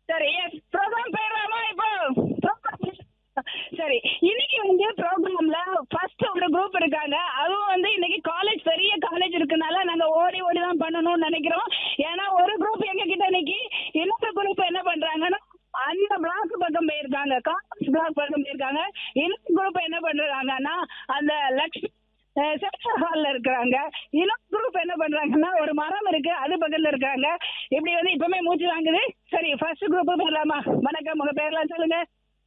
சரி ப்ரோக்ராம் போயிடலாமா இப்போ program- சரி இன்னைக்கு வந்து ப்ரோக்ராம்ல ஃபர்ஸ்ட் ஒரு குரூப் இருக்காங்க அதுவும் வந்து இன்னைக்கு காலேஜ் பெரிய காலேஜ் இருக்கனால நாங்க ஓடி ஓடி தான் பண்ணணும்னு நினைக்கிறோம் ஏன்னா ஒரு குரூப் எங்க கிட்ட இன்னைக்கு இன்னொரு குரூப் என்ன பண்றாங்கன்னா அந்த பிளாக் பக்கம் போயிருக்காங்க காலேஜ் பிளாக் பக்கம் போயிருக்காங்க இன்னொரு குரூப் என்ன பண்றாங்கன்னா அந்த லக்ஷ்மி செக்ஷன் ஹால்ல இருக்கிறாங்க இன்னொரு குரூப் என்ன பண்றாங்கன்னா ஒரு மரம் இருக்கு அது பக்கத்துல இருக்காங்க இப்படி வந்து இப்பவுமே மூச்சு வாங்குது சரி ஃபர்ஸ்ட் குரூப் போயிடலாமா வணக்கம் உங்க பேர்லாம் சொல்லுங்க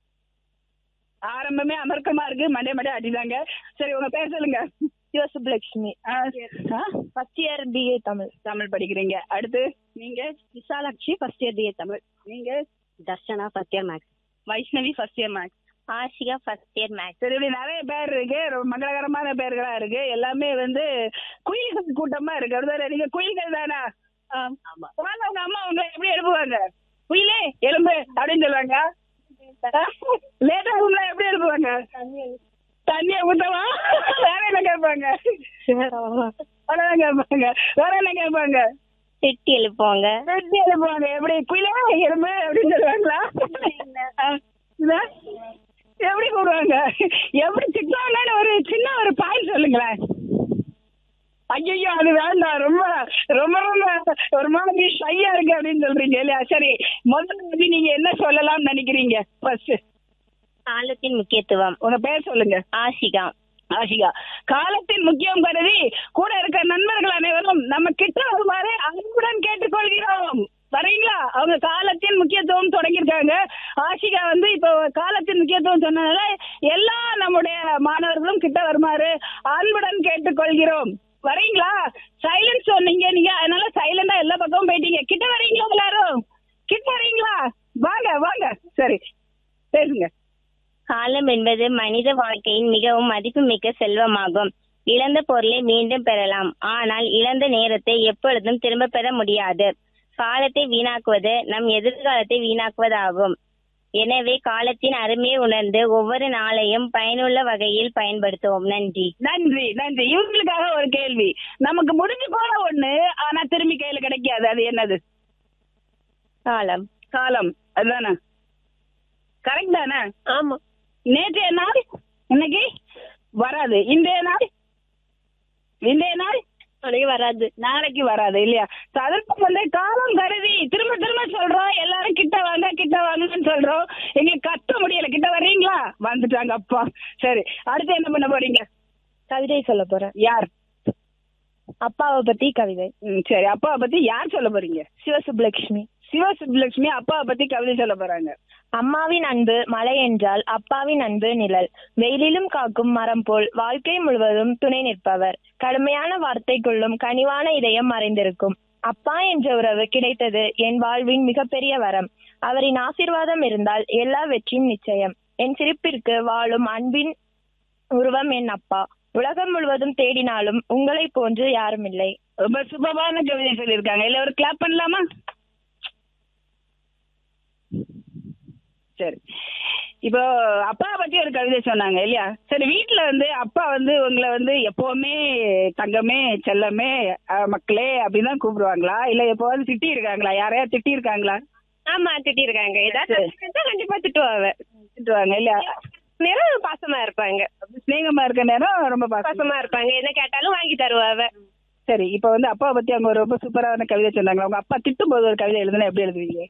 ஆரம்பமே அமர்க்கமா இருக்கு மண்டே மண்டே அடிதாங்க சரி உங்க பேர் சொல்லுங்க சிவசுப்லட்சுமி ஆ, ஆ, first year BA Tamil Tamil படிக்கிறீங்க அடுத்து நீங்க Visalakshi first year BA Tamil நீங்க Dharshana first year maths Vaishnavi first year maths Ashika first year maths சரி இப்படி நிறைய பேர் இருக்கு ரொம்ப மங்களகரமான பேர்களா இருக்கு எல்லாமே வந்து குயில்கள் கூட்டமா இருக்கு அப்படிதானே நீங்க குயில்கள் தானா வாங்க உங்க அம்மா உங்களை எப்படி எழுப்புவாங்க குயிலே எலும்பு அப்படின்னு சொல்லுவாங்க லேட்டா உங்களை எப்படி எழுப்புவாங்க தண்ணிய ஊத்தவா வேற என்ன கேட்பாங்க அவ்வளவுதான் கேட்பாங்க வேற என்ன கேட்பாங்க திட்டி எழுப்புவாங்க வெட்டி எழுப்புவாங்க எப்படி குயிலே எலும்பு அப்படின்னு சொல்லுவாங்களா ஆ, இதா? எப்படி கூடுவாங்க எப்படி திட்டுவாங்கன்னு ஒரு சின்ன ஒரு பாய் சொல்லுங்களேன் ஐயோ அது வேண்டாம் ரொம்ப ரொம்ப ரொம்ப ஒரு மாதிரி ஷையா இருக்கு அப்படின்னு சொல்றீங்க இல்லையா சரி முதல்ல வந்து நீங்க என்ன சொல்லலாம்னு நினைக்கிறீங்க ஃபர்ஸ்ட் காலத்தின் முக்கியத்துவம் உங்க பேர் சொல்லுங்க ஆஷிகா ஆஷிகா காலத்தின் முக்கியம் கருதி கூட இருக்க நண்பர்கள் அனைவரும் நம்ம கிட்ட வருமாறு அன்புடன் கேட்டுக்கொள்கிறோம் வரீங்களா அவங்க காலத்தின் முக்கியத்துவம் தொடங்கியிருக்காங்க ஆஷிகா வந்து இப்போ காலத்தின் முக்கியத்துவம் சொன்னதால எல்லா நம்முடைய மாணவர்களும் கிட்ட வருமாறு அன்புடன் கேட்டுக்கொள்கிறோம் வரீங்களா சைலன்ஸ் சொன்னீங்க நீங்க அதனால சைலண்டா எல்லா பக்கமும் போயிட்டீங்க கிட்ட வரீங்களா எல்லாரும் கிட்ட வரீங்களா வாங்க வாங்க சரி பேசுங்க காலம் என்பது மனித வாழ்க்கையின் மிகவும் மதிப்புமிக்க செல்வமாகும் இழந்த பொருளை மீண்டும் பெறலாம் ஆனால் இழந்த நேரத்தை எப்பொழுதும் திரும்ப பெற முடியாது காலத்தை வீணாக்குவது நம் எதிர்காலத்தை வீணாக்குவதாகும் எனவே காலத்தின் அருமையை உணர்ந்து ஒவ்வொரு நாளையும் பயனுள்ள வகையில் பயன்படுத்துவோம் நன்றி நன்றி நன்றி இவங்களுக்காக ஒரு கேள்வி நமக்கு முடிஞ்சு போன ஒண்ணு ஆனா திரும்பி கையில கிடைக்காது அது என்னது காலம் காலம் அதுதானே கரெக்ட் தானே ஆமா நேற்றைய நாள் இன்னைக்கு வராது இன்றைய நாள் இன்றைய நாள் அன்னைக்கு வராது நாளைக்கு வராது இல்லையா So, அதற்கு வந்து காலம் கருதி திரும்ப திரும்ப சொல்றோம் எல்லாரும் கிட்ட வாங்க கிட்ட வாங்கன்னு சொல்றோம் எங்களுக்கு கத்த முடியல கிட்ட வர்றீங்களா வந்துட்டாங்க அப்பா சரி அடுத்து என்ன பண்ண போறீங்க கவிதை சொல்ல போறேன் யார் அப்பாவை பத்தி கவிதை ம், சரி அப்பாவை பத்தி யார் சொல்ல போறீங்க சிவசுப்லட்சுமி சிவ சுப்புலட்சுமி அப்பாவை பத்தி கவிதை சொல்ல போறாங்க அம்மாவின் அன்பு மலை என்றால் அப்பாவின் அன்பு நிழல் வெயிலிலும் காக்கும் மரம் போல் வாழ்க்கை முழுவதும் துணை நிற்பவர் கடுமையான வார்த்தைக்குள்ளும் கனிவான இதயம் மறைந்திருக்கும் அப்பா என்ற உறவு கிடைத்தது என் வாழ்வின் மிகப்பெரிய வரம் அவரின் ஆசீர்வாதம் இருந்தால் எல்லா வெற்றியும் நிச்சயம் என் சிரிப்பிற்கு வாழும் அன்பின் உருவம் என் அப்பா உலகம் முழுவதும் தேடினாலும் உங்களை போன்று யாரும் இல்லை ரொம்ப சுபமான கவிதை சொல்லியிருக்காங்க இல்ல ஒரு கிளாப் பண்ணலாமா சரி இப்போ அப்பா பத்தி ஒரு கவிதை சொன்னாங்க இல்லையா சரி வீட்ல வந்து அப்பா வந்து உங்களை வந்து எப்பவுமே தங்கமே செல்லமே அஹ், மக்களே அப்படின்னு தான் கூப்பிடுவாங்களா இல்ல எப்போவாது திட்டி இருக்காங்களா யாரையா திட்டி இருக்காங்களா ஆமா திட்டிருக்காங்க ஏதாவது கண்டிப்பா திட்டுவாங்க திட்டுவாங்க இல்லையா நேரம் பாசமா இருப்பாங்க ஸ்நேகமா இருக்க நேரம் ரொம்ப பாசமா பாசமா இருப்பாங்க என்ன கேட்டாலும் வாங்கி தருவாவ சரி இப்போ வந்து அப்பாவை பத்தி அவங்க ஒரு ரொம்ப சூப்பரான கவிதை சொன்னாங்க உங்க அப்பா திட்டும் போது ஒரு கவிதை எழுதுனா எப்படி எழுதுவீங்க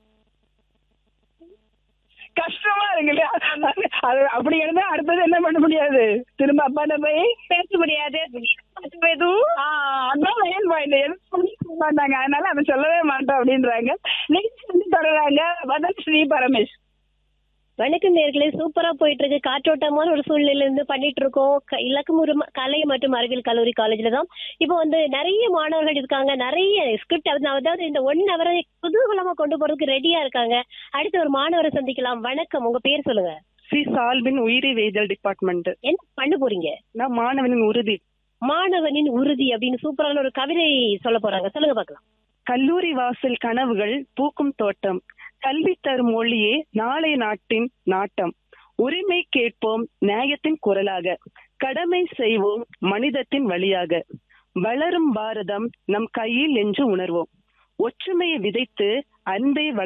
கஷ்டமா இருக்கு இல்லையா அது அப்படி எழுதா அடுத்தது என்ன பண்ண முடியாது திரும்ப அப்பாட்ட போய் பேச முடியாது எதுவும் ஆ, அதான் மெயின் பாயிண்ட் எதுவும் சொல்ல மாட்டாங்க அதனால அதை சொல்லவே மாட்டோம் அப்படின்றாங்க நெக்ஸ்ட் வந்து தொடர்றாங்க வதன் ஸ்ரீ பரமேஷ் வணக்கம் நேர்களே சூப்பரா போயிட்டு இருக்கு காற்றோட்டமான ஒரு சூழ்நிலையில இருந்து பண்ணிட்டு இருக்கோம் க- இலக்கம் ஒரு ம- கலை மற்றும் அறிவியல் கல்லூரி காலேஜ்ல தான் இப்போ வந்து நிறைய மாணவர்கள் இருக்காங்க நிறைய ஸ்கிரிப்ட் அதாவது இந்த ஒன் ஹவரை குதூகலமா கொண்டு போறதுக்கு ரெடியா இருக்காங்க அடுத்து ஒரு மாணவரை சந்திக்கலாம் வணக்கம் உங்க பேர் சொல்லுங்க சி சால்வின் உயிரி வேதியியல் டிபார்ட்மெண்ட் என்ன பண்ண போறீங்க நான் மாணவனின் உறுதி மாணவனின் உறுதி அப்படின்னு சூப்பரான ஒரு கவிதை சொல்ல போறாங்க சொல்லுங்க பார்க்கலாம் கல்லூரி வாசல் கனவுகள் பூக்கும் தோட்டம் கல்வி தரும் மொழியே நாளை நாட்டின் நாட்டம் உரிமை கேட்போம் நியாயத்தின் குரலாக கடமை செய்வோம் மனிதத்தின் வழியாக வளரும் பாரதம் நம் கையில் என்று உணர்வோம் ஒற்றுமையை விதைத்து அன்பை